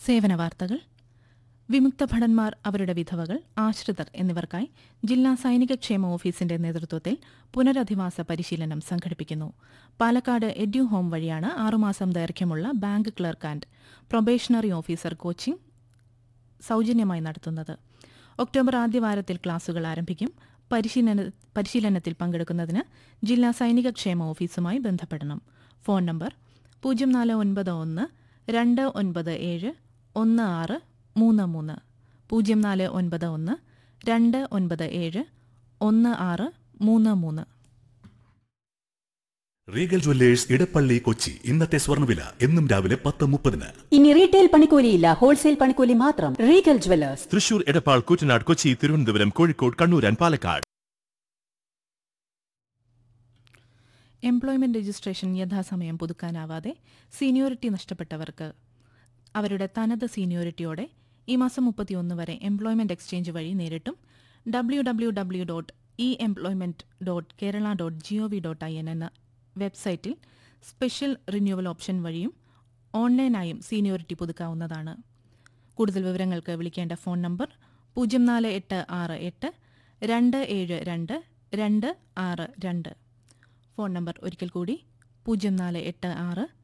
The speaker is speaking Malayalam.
സേവന വാർത്തകൾ വിമുക്ത ഭടന്മാർ അവരുടെ വിധവകൾ ആശ്രിതർ എന്നിവർക്കായി ജില്ലാ സൈനിക ക്ഷേമ ഓഫീസിന്റെ നേതൃത്വത്തിൽ പുനരധിവാസ പരിശീലനം സംഘടിപ്പിക്കുന്നു പാലക്കാട് എഡ്യു ഹോം വഴിയാണ് ആറുമാസം ദൈർഘ്യമുള്ള bank clerk and probationary officer coaching സൗജന്യമായി നടത്തുന്നത് ഒക്ടോബർ ആദ്യവാരത്തിൽ ക്ലാസുകൾ ആരംഭിക്കും പരിശീലന പരിശീലനത്തിൽ പങ്കെടുക്കുന്നതിന് ജില്ലാ സൈനിക ക്ഷേമ ഓഫീസുമായി ബന്ധപ്പെടണം ഫോൺ നമ്പർ പൂജ്യം നാല് ഒൻപത് ഒന്ന് രണ്ട് ഒൻപത് ഏഴ് ഒന്ന് ആറ് മൂന്ന് മൂന്ന് പൂജ്യം നാല് ഒൻപത് ഒന്ന് രണ്ട് ഒൻപത് ഏഴ് ഒന്ന് ആറ് മൂന്ന് മൂന്ന് റീഗൽ ജ്വല്ലേഴ്സ് ഇടപ്പള്ളി കൊച്ചി ഇന്നത്തെ സ്വർണ്ണവില എന്നും രാവിലെ പത്ത് മുപ്പതിന് ഇനി റീറ്റെയിൽ പണിക്കൂലിയില്ല ഹോൾസെയിൽ പണിക്കൂലി മാത്രം Regal jewellers Thrissur Edappal Koottanad Kochi Thiruvananthapuram Kozhikode Kannur and Palakkad employment registration യഥാസമയം പുതുക്കാനാവാതെ സീനിയോറിറ്റി നഷ്ടപ്പെട്ടവർക്ക് അവരുടെ തനത് സീനിയോറിറ്റിയോടെ ഈ മാസം മുപ്പത്തിയൊന്ന് വരെ എംപ്ലോയ്മെന്റ് എക്സ്ചേഞ്ച് വഴി നേരിട്ടും W W W dot E employment dot Kerala dot G O V dot I N എന്ന വെബ്സൈറ്റിൽ സ്പെഷ്യൽ റിന്യൂവൽ ഓപ്ഷൻ വഴിയും ഓൺലൈനായും സീനിയോറിറ്റി പുതുക്കാവുന്നതാണ് കൂടുതൽ വിവരങ്ങൾക്ക് വിളിക്കേണ്ട ഫോൺ നമ്പർ പൂജ്യം നാല് എട്ട് ആറ് എട്ട് രണ്ട് ഏഴ് രണ്ട് രണ്ട് ആറ് രണ്ട് ഫോൺ നമ്പർ ഒരിക്കൽ കൂടി പൂജ്യം നാല് എട്ട് ആറ്